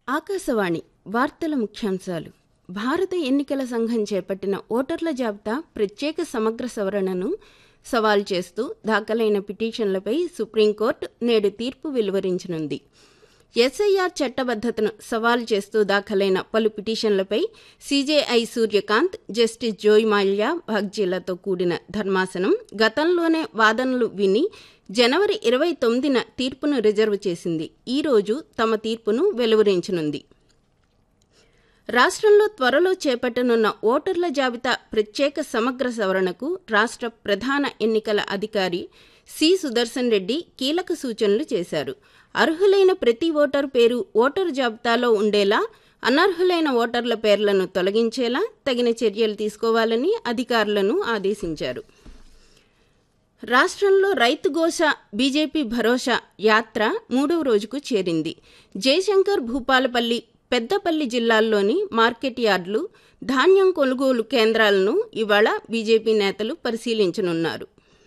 ఆకాశవాణి వార్తల ముఖ్యాంశాలు భారత ఎన్నికల సంఘం చేపట్టిన ఓటర్ల జాబితా ప్రత్యేక సమగ్ర సవరణను సవాల్ చేస్తూ దాఖలైన పిటిషన్లపై సుప్రీంకోర్టు నేడు తీర్పు వెలువరించనుంది ఎస్ఐఆర్ చట్టబద్దతను సవాల్ చేస్తూ దాఖలైన పలు పిటిషన్లపై CJI Suryakant justice Joymalya బాగ్జీలతో కూడిన ధర్మాసనం గతంలోనే వాదనలు విని జనవరి ఇరవై తొమ్మిదిన తీర్పును రిజర్వ్ చేసింది ఈ రోజు తమ తీర్పును వెలువరించనుంది రాష్ట్రంలో త్వరలో చేపట్టనున్న ఓటర్ల జాబితా ప్రత్యేక సమగ్ర సవరణకు రాష్ట్ర ప్రధాన ఎన్నికల అధికారి సి సుదర్శన్ రెడ్డి కీలక సూచనలు చేశారు అర్హులైన ప్రతి ఓటరు పేరు ఓటరు జాబితాలో ఉండేలా అనర్హులైన ఓటర్ల పేర్లను తొలగించేలా తగిన చర్యలు తీసుకోవాలని అధికారులను ఆదేశించారు రాష్ట్రంలో రైతు ఘోష బీజేపీ భరోసా యాత్ర మూడవ రోజుకు చేరింది జయశంకర్ భూపాలపల్లి పెద్దపల్లి జిల్లాల్లోని మార్కెట్ యార్డులు ధాన్యం కొనుగోలు కేంద్రాలను ఇవాళ బీజేపీ నేతలు పరిశీలించనున్నారు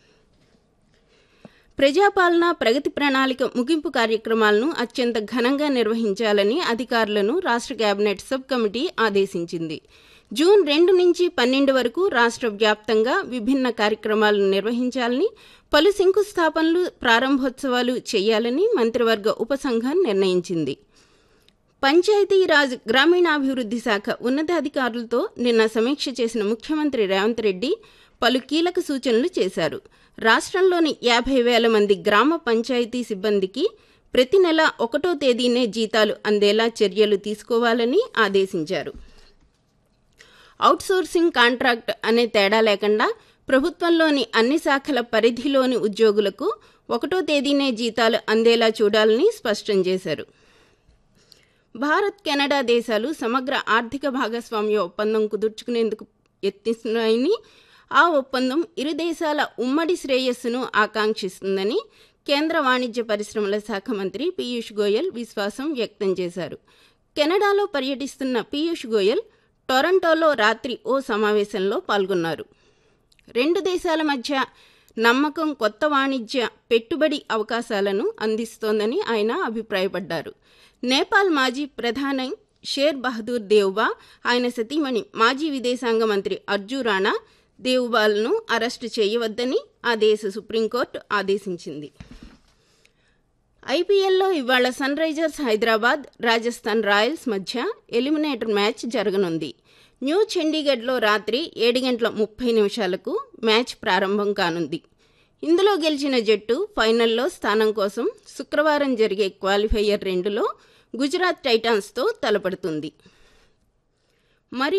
ప్రజాపాలన ప్రగతి ప్రణాళిక ముగింపు కార్యక్రమాలను అత్యంత ఘనంగా నిర్వహించాలని అధికారులను రాష్ట్ర కేబినెట్ సబ్ కమిటీ ఆదేశించింది జూన్ రెండు నుంచి పన్నెండు వరకు రాష్ట్ర వ్యాప్తంగా విభిన్న కార్యక్రమాలను నిర్వహించాలని పలు శంకుస్థాపనలు ప్రారంభోత్సవాలు చేయాలని మంత్రివర్గ ఉపసంఘం నిర్ణయించింది పంచాయతీరాజ్ గ్రామీణాభివృద్ధి శాఖ ఉన్నతాధికారులతో నిన్న సమీక్ష చేసిన ముఖ్యమంత్రి రేవంత్ రెడ్డి పలు కీలక సూచనలు చేశారు రాష్ట్రంలోని యాభై వేల మంది గ్రామ పంచాయతీ సిబ్బందికి ప్రతి నెల ఒకటో తేదీనే జీతాలు అందేలా చర్యలు తీసుకోవాలని ఆదేశించారు అవుట్సోర్సింగ్ కాంట్రాక్ట్ అనే తేడా లేకుండా ప్రభుత్వంలోని అన్ని శాఖల పరిధిలోని ఉద్యోగులకు ఒకటో తేదీనే జీతాలు అందేలా చూడాలని స్పష్టం చేశారు భారత్ కెనడా దేశాలు సమగ్ర ఆర్థిక భాగస్వామ్య ఒప్పందం కుదుర్చుకునేందుకు యత్నిస్తున్నాయని ఆ ఒప్పందం ఇరు దేశాల ఉమ్మడి శ్రేయస్సును ఆకాంక్షిస్తుందని కేంద్ర వాణిజ్య పరిశ్రమల శాఖ మంత్రి పీయూష్ గోయల్ విశ్వాసం వ్యక్తం చేశారు కెనడాలో పర్యటిస్తున్న పీయూష్ గోయల్ టొరంటోలో రాత్రి ఓ సమావేశంలో పాల్గొన్నారు రెండు దేశాల మధ్య నమ్మకం కొత్త వాణిజ్య పెట్టుబడి అవకాశాలను అందిస్తోందని ఆయన అభిప్రాయపడ్డారు నేపాల్ మాజీ ప్రధాని షేర్ బహదూర్ దేవ్బా ఆయన సతీమణి మాజీ విదేశాంగ మంత్రి అర్జు రాణా దేవ్బాల్ను అరెస్టు చేయవద్దని ఆ దేశ సుప్రీంకోర్టు ఆదేశించింది ఐపీఎల్లో ఇవాళ Sunrisers Hyderabad Rajasthan Royals మధ్య ఎలిమినేటర్ మ్యాచ్ జరగనుంది న్యూ చండీగఢ్లో రాత్రి ఏడు గంటల ముప్పై నిమిషాలకు మ్యాచ్ ప్రారంభం కానుంది ఇందులో గెలిచిన జట్టు ఫైనల్లో స్థానం కోసం శుక్రవారం జరిగే క్వాలిఫైయర్ రెండులో గుజరాత్ టైటాన్స్తో తలపడుతుంది మరి